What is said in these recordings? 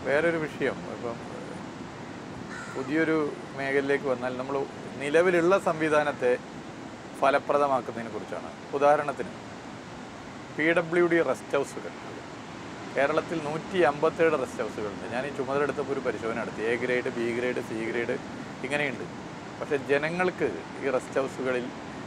വേറൊരു വിഷയം ഇപ്പം പുതിയൊരു മേഖലയിലേക്ക് വന്നാൽ നമ്മൾ നിലവിലുള്ള സംവിധാനത്തെ ഫലപ്രദമാക്കുന്നതിനെ കുറിച്ചാണ് ഉദാഹരണത്തിന് പി ഡബ്ല്യു ഡി റെസ്റ്റ് ഹൗസുകൾ കേരളത്തിൽ നൂറ്റി അമ്പത്തേഴ് റെസ്റ്റ് ഹൗസുകളുണ്ട് ഞാൻ ഈ ചുമതല എടുത്തപ്പോൾ ഒരു പരിശോധന നടത്തി A grade B grade C grade ഇങ്ങനെയുണ്ട് പക്ഷേ ജനങ്ങൾക്ക് ഈ റെസ്റ്റ് ഹൗസുകളിൽ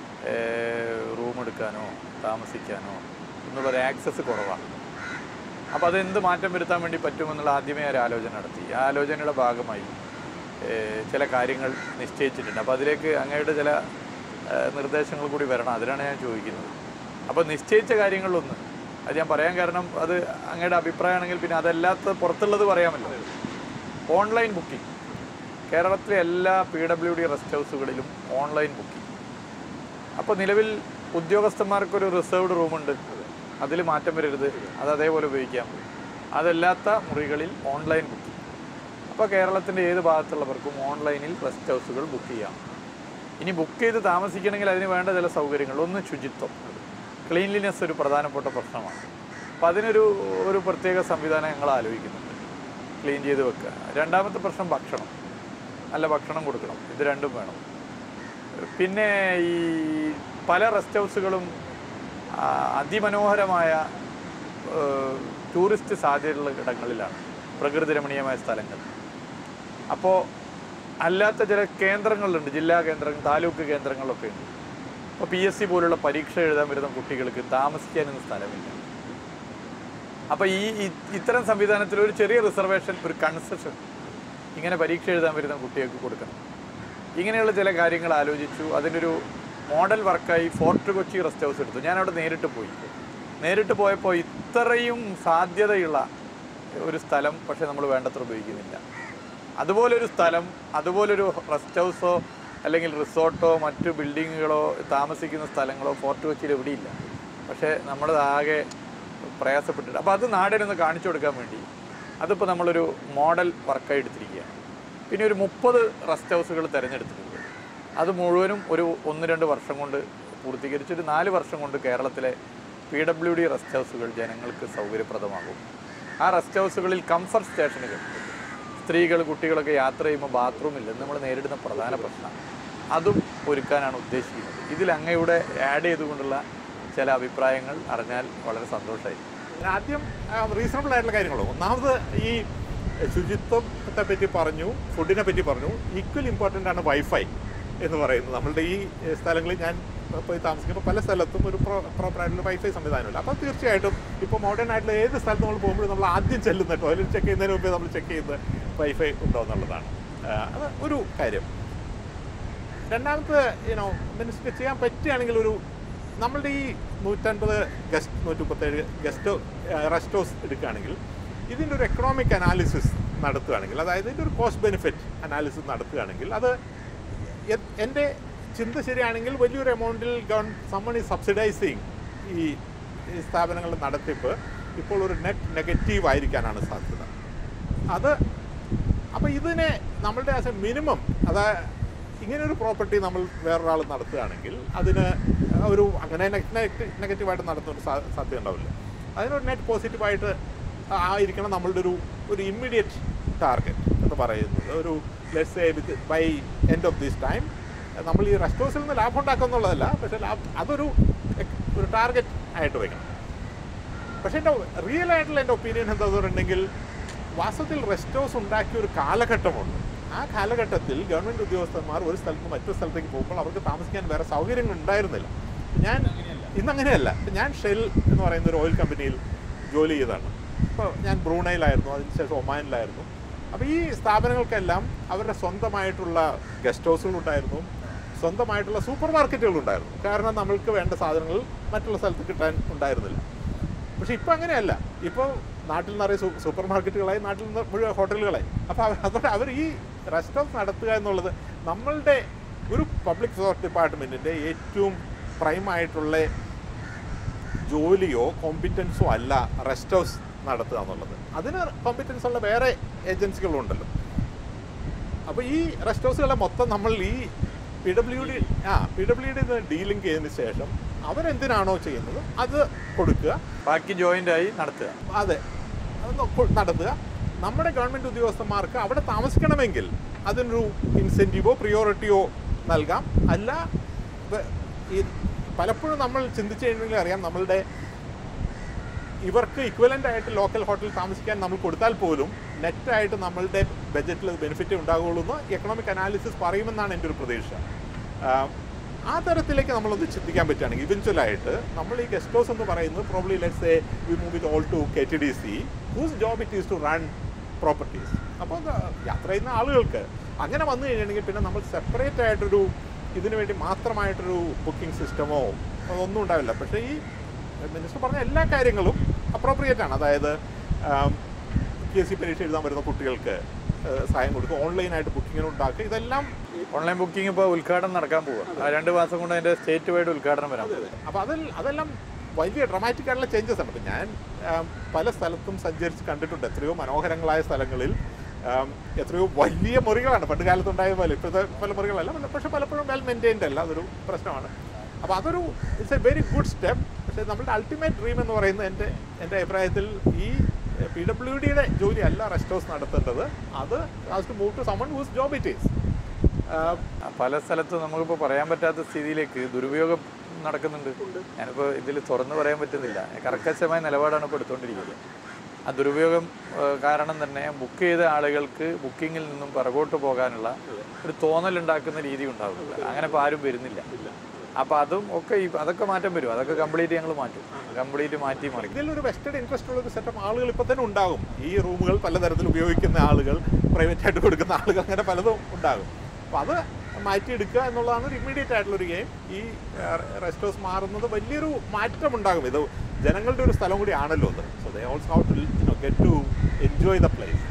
റൂം എടുക്കാനോ താമസിക്കാനോ എന്ന് പറയുക ആക്സസ് കുറവാണ് അപ്പോൾ അതെന്ത് മാറ്റം വരുത്താൻ വേണ്ടി പറ്റുമെന്നുള്ള ആദ്യമേ ഒരു ആലോചന നടത്തി ആ ആലോചനയുടെ ഭാഗമായി ഏഹ്, ചില കാര്യങ്ങൾ നിശ്ചയിച്ചിട്ടുണ്ട് അപ്പോൾ അതിലേക്ക് അങ്ങയുടെ ചില ഏഹ്, നിർദ്ദേശങ്ങൾ കൂടി വരണം അതിനാണ് ഞാൻ ചോദിക്കുന്നത് അപ്പോൾ നിശ്ചയിച്ച കാര്യങ്ങളിലൊന്ന് അത് ഞാൻ പറയാൻ കാരണം അത് അങ്ങയുടെ അഭിപ്രായമാണെങ്കിൽ പിന്നെ അതല്ലാത്ത പുറത്തുള്ളത് പറയാമല്ലോ ഓൺലൈൻ ബുക്കിംഗ് കേരളത്തിലെ എല്ലാ പി ഡബ്ല്യു ഡി റെസ്റ്റ് ഹൗസുകളിലും ഓൺലൈൻ ബുക്കിംഗ് അപ്പോൾ നിലവിൽ ഉദ്യോഗസ്ഥന്മാർക്കൊരു റിസർവ്ഡ് റൂമുണ്ട് അതിൽ മാറ്റം വരരുത് അത് അതേപോലെ ഉപയോഗിക്കാം അതല്ലാത്ത മുറികളിൽ ഓൺലൈൻ ബുക്കിംഗ് അപ്പോൾ കേരളത്തിൻ്റെ ഏത് ഭാഗത്തുള്ളവർക്കും ഓൺലൈനിൽ റെസ്റ്റ് ഹൗസുകൾ ബുക്ക് ചെയ്യാം ഇനി ബുക്ക് ചെയ്ത് താമസിക്കണമെങ്കിൽ അതിന് വേണ്ട ചില സൗകര്യങ്ങൾ ഒന്ന് ശുചിത്വം ക്ലീൻലിനെസ് ഒരു പ്രധാനപ്പെട്ട പ്രശ്നമാണ് അപ്പോൾ അതിനൊരു ഒരു പ്രത്യേക സംവിധാനം ഞങ്ങൾ ആലോചിക്കുന്നുണ്ട് ക്ലീൻ ചെയ്ത് വെക്കുക രണ്ടാമത്തെ പ്രശ്നം ഭക്ഷണം നല്ല ഭക്ഷണം കൊടുക്കണം ഇത് രണ്ടും വേണം പിന്നെ ഈ പല റെസ്റ്റ് ഹൗസുകളും ആ, അതിമനോഹരമായ ഏഹ്, ടൂറിസ്റ്റ് സാധ്യതയുള്ള ഇടങ്ങളിലാണ് പ്രകൃതി രമണീയമായ സ്ഥലങ്ങൾ അപ്പോൾ അല്ലാത്ത ചില കേന്ദ്രങ്ങളുണ്ട് ജില്ലാ കേന്ദ്രങ്ങൾ താലൂക്ക് കേന്ദ്രങ്ങളൊക്കെ ഉണ്ട് അപ്പോൾ പി എസ് സി പോലുള്ള പരീക്ഷ എഴുതാൻ വരുന്ന കുട്ടികൾക്ക് താമസിക്കാനൊന്നും സ്ഥലമില്ല അപ്പോൾ ഈ ഈ- ഇത്തരം സംവിധാനത്തിൽ ഒരു ചെറിയ റിസർവേഷൻ ഒരു കൺസെഷൻ ഇങ്ങനെ പരീക്ഷ എഴുതാൻ വരുന്ന കുട്ടികൾക്ക് കൊടുക്കണം ഇങ്ങനെയുള്ള ചില കാര്യങ്ങൾ ആലോചിച്ചു അതിനൊരു മോഡൽ വർക്കായി ഫോർട്ട് കൊച്ചി റെസ്റ്റ് ഹൗസ് എടുത്തു ഞാൻ അവിടെ നേരിട്ട് പോയി നേരിട്ട് പോയപ്പോൾ ഇത്രയും സാധ്യതയുള്ള ഒരു സ്ഥലം പക്ഷേ നമ്മൾ വേണ്ടത്ര ഉപയോഗിക്കുന്നില്ല അതുപോലൊരു സ്ഥലം അതുപോലൊരു റെസ്റ്റ് ഹൗസോ അല്ലെങ്കിൽ റിസോർട്ടോ മറ്റു ബിൽഡിങ്ങുകളോ താമസിക്കുന്ന സ്ഥലങ്ങളോ ഫോർട്ട് കൊച്ചിയിൽ എവിടെയില്ല പക്ഷേ നമ്മൾ ആകെ പ്രയാസപ്പെട്ടിട്ട് അപ്പോൾ അത് നാടിനൊന്ന് കാണിച്ചു കൊടുക്കാൻ വേണ്ടി അതിപ്പോൾ നമ്മളൊരു മോഡൽ വർക്കായി എടുത്തിരിക്കുകയാണ് പിന്നെ ഒരു മുപ്പത് റെസ്റ്റ് ഹൗസുകൾ തിരഞ്ഞെടുത്തിട്ടുണ്ട് അത് മുഴുവനും ഒരു ഒന്ന് രണ്ട് വർഷം കൊണ്ട് പൂർത്തീകരിച്ച് ഒരു നാല് വർഷം കൊണ്ട് കേരളത്തിലെ പി ഡബ്ല്യു ഡി റെസ്റ്റ് ഹൗസുകൾ ജനങ്ങൾക്ക് സൗകര്യപ്രദമാകും ആ റെസ്റ്റ് ഹൗസുകളിൽ കംഫർട്ട് സ്റ്റേഷനുകൾ സ്ത്രീകൾ കുട്ടികളൊക്കെ യാത്ര ചെയ്യുമ്പോൾ ബാത്റൂമില്ല ഇത് നമ്മൾ നേരിടുന്ന പ്രധാന പ്രശ്നമാണ് അതും ഒരുക്കാനാണ് ഉദ്ദേശിക്കുന്നത് ഇതിൽ അങ്ങയുടെ ആഡ് ചെയ്തുകൊണ്ടുള്ള ചില അഭിപ്രായങ്ങൾ അറിഞ്ഞാൽ വളരെ സന്തോഷമായി ആദ്യം റീസണബിൾ ആയിട്ടുള്ള കാര്യങ്ങളോ ഒന്നാമത് ഈ ശുചിത്വത്തെ പറ്റി പറഞ്ഞു ഫുഡിനെ പറ്റി പറഞ്ഞു ഈക്വൽ ഇമ്പോർട്ടൻ്റ് ആണ് വൈഫൈ എന്ന് പറയുന്നത് നമ്മളുടെ ഈ ഏഹ്, സ്ഥലങ്ങളിൽ ഞാൻ പോയി താമസിക്കുമ്പോൾ പല സ്ഥലത്തും ഒരു പ്രോ പ്രോപ്പർ ആയിട്ടുള്ള വൈഫൈ സംവിധാനമില്ല അപ്പോൾ തീർച്ചയായിട്ടും ഇപ്പോൾ മോഡേൺ ആയിട്ടുള്ള ഏത് സ്ഥലത്ത് നമ്മൾ പോകുമ്പോഴും നമ്മൾ ആദ്യം ചെല്ലുന്ന ടോയ്ലറ്റ് ചെക്ക് ചെയ്യുന്നതിന് മുമ്പേ നമ്മൾ ചെക്ക് ചെയ്യുന്നത് വൈഫൈ ഉണ്ടോ എന്നുള്ളതാണ് ആ, അത് ഒരു കാര്യം രണ്ടാമത്തെ യൂനോ മിനിസ്റ്റർ ചെയ്യാൻ പറ്റുകയാണെങ്കിൽ ഒരു നമ്മളുടെ ഈ നൂറ്റൻപത് ഗസ്റ്റ് നൂറ്റി മുപ്പത്തേഴ് ഗസ്റ്റ് റെസ്റ്റ് ഹൗസ് എടുക്കുകയാണെങ്കിൽ ഇതിൻ്റെ ഒരു എക്കണോമിക് അനാലിസിസ് നടത്തുകയാണെങ്കിൽ അതായത് ഇതിൻ്റെ ഒരു കോസ്റ്റ് ബെനിഫിറ്റ് അനാലിസിസ് നടത്തുകയാണെങ്കിൽ അത് എ- എൻ്റെ ചിന്ത ശരിയാണെങ്കിൽ വലിയൊരു എമൗണ്ടിൽ ഗവൺ സമ്മൺ ഈ സബ്സിഡൈസിങ് ഈ ഈ സ്ഥാപനങ്ങളുടെ നടത്തിപ്പ് ഇപ്പോൾ ഒരു നെറ്റ് നെഗറ്റീവ് ആയിരിക്കാനാണ് സാധ്യത അത് അപ്പോൾ ഇതിനെ നമ്മളുടെ ആസ് എ മിനിമം അതാ ഇങ്ങനെ ഒരു പ്രോപ്പർട്ടി നമ്മൾ വേറൊരാൾ നടത്തുകയാണെങ്കിൽ അതിന് ഒരു അങ്ങനെ നെഗറ്റീവായിട്ട് നടത്തുന്ന ഒരു സാ- സാധ്യത ഉണ്ടാവില്ല അതിനൊരു നെറ്റ് പോസിറ്റീവായിട്ട് ആയിരിക്കണം നമ്മളുടെ ഒരു ഒരു ഇമ്മീഡിയറ്റ് ടാർഗറ്റ് എന്ന് പറയുന്നത് ഒരു let's with by end of this time നമ്മൾ ഈ റെസ്റ്റ് ഹൗസിൽ നിന്ന് ലാഭം ഉണ്ടാക്കുക എന്നുള്ളതല്ല പക്ഷേ ലാഭം അതൊരു ഒരു ടാർഗറ്റ് ആയിട്ട് വയ്ക്കണം പക്ഷേ എൻ്റെ റിയൽ ആയിട്ടുള്ള എൻ്റെ ഒപ്പീനിയൻ എന്താണെന്ന് പറഞ്ഞിട്ടുണ്ടെങ്കിൽ വാസ്തവത്തിൽ റെസ്റ്റ് ഹൗസ് ഉണ്ടാക്കിയ ഒരു കാലഘട്ടമുണ്ട് ആ കാലഘട്ടത്തിൽ ഗവൺമെൻറ് ഉദ്യോഗസ്ഥന്മാർ ഒരു സ്ഥലത്ത് നിന്ന് മറ്റൊരു സ്ഥലത്തേക്ക് പോകുമ്പോൾ അവർക്ക് താമസിക്കാൻ വേറെ സൗകര്യങ്ങൾ ഉണ്ടായിരുന്നില്ല ഞാൻ ഇന്നങ്ങനെയല്ല ഞാൻ ഷെൽ എന്ന് പറയുന്ന ഒരു ഓയിൽ കമ്പനിയിൽ ജോലി ചെയ്തതാണ് ഇപ്പോൾ ഞാൻ ബ്രൂണയിലായിരുന്നു അതിനുശേഷം ഒമാനിലായിരുന്നു അപ്പോൾ ഈ സ്ഥാപനങ്ങൾക്കെല്ലാം അവരുടെ സ്വന്തമായിട്ടുള്ള ഗസ്റ്റ് ഹൗസുകൾ ഉണ്ടായിരുന്നു സ്വന്തമായിട്ടുള്ള സൂപ്പർ മാർക്കറ്റുകൾ ഉണ്ടായിരുന്നു കാരണം നമ്മൾക്ക് വേണ്ട സാധനങ്ങൾ മറ്റുള്ള സ്ഥലത്ത് കിട്ടാൻ ഉണ്ടായിരുന്നില്ല പക്ഷെ ഇപ്പം അങ്ങനെയല്ല ഇപ്പോൾ നാട്ടിൽ നിറയെ സൂ- സൂപ്പർ മാർക്കറ്റുകളായി നാട്ടിൽ നിന്ന് മുഴുവൻ ഹോട്ടലുകളായി അപ്പോൾ അവർ അതുകൊണ്ട് അവർ ഈ റെസ്റ്റ് ഹൗസ് നടത്തുക എന്നുള്ളത് നമ്മളുടെ ഒരു പബ്ലിക് റിസോർട്ട് ഡിപ്പാർട്ട്മെൻറ്റിൻ്റെ ഏറ്റവും പ്രൈം ആയിട്ടുള്ള ജോലിയോ കോമ്പിറ്റൻസോ അല്ല റെസ്റ്റ് ഹൗസ് നടത്തുക എന്നുള്ളത് അതിന് കോമ്പിറ്റൻസ് ഉള്ള വേറെ ഏജൻസികളുണ്ടല്ലോ അപ്പോൾ ഈ റെസ്റ്റ് ഹൗസുകളെ മൊത്തം നമ്മൾ ഈ പി ഡബ്ല്യു ഡി ആ പി ഡബ്ല്യു ഡി ഡീലിംഗ് ചെയ്തതിന് ശേഷം അവരെന്തിനാണോ ചെയ്യുന്നത് അത് കൊടുക്കുക ബാക്കി ജോയിൻ്റ് ആയി നടത്തുക അതെ അത് കൊ- നടത്തുക നമ്മുടെ ഗവൺമെൻറ് ഉദ്യോഗസ്ഥന്മാർക്ക് അവിടെ താമസിക്കണമെങ്കിൽ അതിനൊരു ഇൻസെൻറ്റീവോ പ്രിയോറിറ്റിയോ നൽകാം അല്ല വ- ഈ പലപ്പോഴും നമ്മൾ ചിന്തിച്ചു കഴിഞ്ഞെങ്കിൽ അറിയാം നമ്മളുടെ ഇവർക്ക് ഇക്വലൻ്റ് ആയിട്ട് ലോക്കൽ ഹോട്ടലിൽ താമസിക്കാൻ നമ്മൾ കൊടുത്താൽ പോലും നെറ്റായിട്ട് നമ്മളുടെ ബജറ്റിൽ ബെനിഫിറ്റ് ഉണ്ടാകുള്ളൂ എന്ന് എക്കണോമിക് അനാലിസിസ് പറയുമെന്നാണ് എൻ്റെ ഒരു പ്രതീക്ഷ ആഹ് ആ തരത്തിലേക്ക് നമ്മളൊന്ന് ചിന്തിക്കാൻ പറ്റുകയാണെങ്കിൽ ഇവൻച്വലായിട്ട് നമ്മൾ ഈ ഗസ്റ്റ് ഹൗസ് എന്ന് പറയുന്നത് probably let's a we move it all to K T D C whose job it is to run properties അപ്പോൾ യാത്ര ചെയ്യുന്ന ആളുകൾക്ക് അങ്ങനെ വന്നു കഴിഞ്ഞിട്ടുണ്ടെങ്കിൽ പിന്നെ നമ്മൾ സെപ്പറേറ്റ് ആയിട്ടൊരു ഇതിനു വേണ്ടി മാത്രമായിട്ടൊരു ബുക്കിംഗ് സിസ്റ്റമോ അതൊന്നും ഉണ്ടാവില്ല പക്ഷേ ഈ മിനിസ്റ്റർ പറഞ്ഞ എല്ലാ കാര്യങ്ങളും അപ്രോപ്രിയേറ്റ് ആണ് അതായത് പി എസ് സി പരീക്ഷ എഴുതാൻ വരുന്ന കുട്ടികൾക്ക് ആ, സഹായം കൊടുക്കുക ഓൺലൈനായിട്ട് ബുക്കിങ്ങിന് ഉണ്ടാക്കുക ഇതെല്ലാം ഓൺലൈൻ ബുക്കിംഗ് ഇപ്പോൾ ഉദ്ഘാടനം നടക്കാൻ പോവുക ആ രണ്ട് മാസം കൊണ്ട് അതിൻ്റെ സ്റ്റേറ്റ് വൈഡ് ഉദ്ഘാടനം വരാൻ പോകും അപ്പോൾ അതിൽ അതെല്ലാം വലിയ ഡ്രമാറ്റിക് ആയിട്ടുള്ള ചേഞ്ചസ് ആണ് ഇപ്പം ഞാൻ ആം, പല സ്ഥലത്തും സഞ്ചരിച്ച് കണ്ടിട്ടുണ്ട് എത്രയോ മനോഹരങ്ങളായ സ്ഥലങ്ങളിൽ ആം, എത്രയോ വലിയ മുറികളാണ് പണ്ട് കാലത്തുണ്ടായ പോലെ ഇപ്പോഴത്തെ പല മുറികളല്ല പല- പക്ഷെ പലപ്പോഴും വെൽ മെയിൻറ്റൈൻഡ് അല്ല അതൊരു പ്രശ്നമാണ് അപ്പോൾ അതൊരു it's a very good step പക്ഷേ നമ്മുടെ അൾട്ടിമേറ്റ് ഡ്രീം എന്ന് പറയുന്നത് എൻ്റെ എൻ്റെ അഭിപ്രായത്തിൽ ഈ പി ഡബ്ല്യു ഡിയുടെ ജോലി അല്ല റെസ്റ്റ് ഹൗസ് നടത്തേണ്ടത് അത് has to move to someone whose job it is ആ, പല സ്ഥലത്തും നമുക്കിപ്പോൾ പറയാൻ പറ്റാത്ത സ്ഥിതിയിലേക്ക് ദുരുപയോഗം നടക്കുന്നുണ്ട് ഞാനിപ്പോൾ ഇതിൽ തുറന്നു പറയാൻ പറ്റുന്നില്ല കർക്കശമായ നിലപാടാണ് ഇപ്പോൾ എടുത്തുകൊണ്ടിരിക്കുന്നത് ആ ദുരുപയോഗം ആ, കാരണം തന്നെ ബുക്ക് ചെയ്ത ആളുകൾക്ക് ബുക്കിങ്ങിൽ നിന്നും പിറകോട്ട് പോകാനുള്ള ഒരു തോന്നലുണ്ടാക്കുന്ന രീതി ഉണ്ടാകുന്നില്ല അങ്ങനെ ഇപ്പോൾ ആരും വരുന്നില്ല അപ്പോൾ അതും ഒക്കെ ഈ അതൊക്കെ മാറ്റം വരും അതൊക്കെ കംപ്ലീറ്റ് ഞങ്ങൾ മാറ്റും കംപ്ലീറ്റ് മാറ്റി മറിക്കും ഇതിലൊരു വെസ്റ്റഡ് ഇൻട്രസ്റ്റ് ഉള്ള ഒരു സെറ്റപ്പ് ആളുകൾ ഇപ്പോൾ തന്നെ ഉണ്ടാകും ഈ റൂമുകൾ പലതരത്തിൽ ഉപയോഗിക്കുന്ന ആളുകൾ പ്രൈവറ്റ് ആയിട്ട് കൊടുക്കുന്ന ആളുകൾ അങ്ങനെ പലതും ഉണ്ടാകും അപ്പോൾ അത് മാറ്റിയെടുക്കുക എന്നുള്ളതാണ് ഒരു ഇമ്മീഡിയറ്റ് ആയിട്ടുള്ള ഒരു ഗെയിം ഈ റെസ്റ്റ് ഹൗസ് മാറുന്നത് വലിയൊരു മാറ്റം ഉണ്ടാകും ഇത് ജനങ്ങളുടെ ഒരു സ്ഥലം കൂടി ആണല്ലോ അത് so they also how to get to enjoy the place